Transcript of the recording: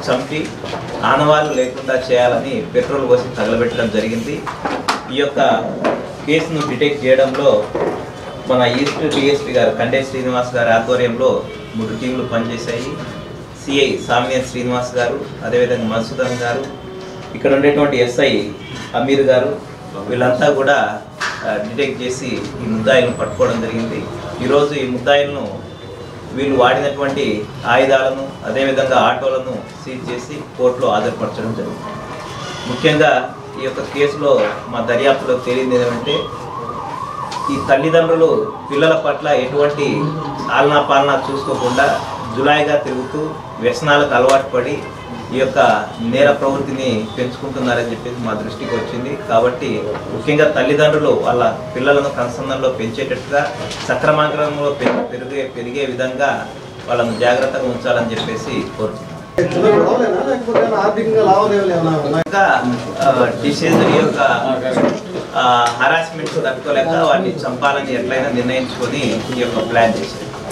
చంపి ఆనవాళ్ళు లేకుండా చేయాలని పెట్రోల్ పోసి తగలబెట్టడం జరిగింది ఈ యొక్క కేసును డిటెక్ట్ చేయడంలో మన ఈస్ట్ డిఎస్పీ గారు కండే శ్రీనివాస్ గారి ఆధ్వర్యంలో మూడు టీంలు పనిచేశాయి సిఐ సామినేని శ్రీనివాస్ గారు అదేవిధంగా మధుసూదన్ గారు ఇక్కడ ఉండేటువంటి ఎస్ఐ అమీర్ గారు వీళ్ళంతా కూడా ఆ, డిటెక్ట్ చేసి ఈ ముద్దాయిలను పట్టుకోవడం జరిగింది ఈరోజు ఈ ముద్దాయిలను వీళ్ళు వాడినటువంటి ఆయుధాలను అదేవిధంగా ఆటోలను సీజ్ చేసి కోర్టులో హాజరుపరచడం జరిగింది ముఖ్యంగా ఈ యొక్క కేసులో మా దర్యాప్తులో తేలింది ఏమంటే ఈ తల్లిదండ్రులు పిల్లల పట్ల ఎటువంటి ఆలనా పాలనా చూసుకోకుండా జులాయిగా తిరుగుతూ వ్యసనాలకు అలవాటు పడి ఈ యొక్క నేర ప్రవృత్తిని పెంచుకుంటున్నారని చెప్పేసి మా దృష్టికి వచ్చింది కాబట్టి ముఖ్యంగా తల్లిదండ్రులు వాళ్ళ పిల్లలను కన్సందంలో పెంచేటట్టుగా సక్రమాంకరంలో పె- పెరిగే పెరిగే విధంగా వాళ్ళను జాగ్రత్తగా ఉంచాలని చెప్పేసి కోరుతున్నాం గొడవలేనా లేకపోతే ఏమైనా ఆర్థికంగా లావాదేవీలు ఏమైనా ఉన్నాయా? ఇంకా డిసీజ్ యొక్క హరాస్మెంట్ తట్టుకోలేక వాడిని చంపాలని ఎట్లయినా నిర్ణయించుకొని ఈ యొక్క ప్లాన్ చేశారు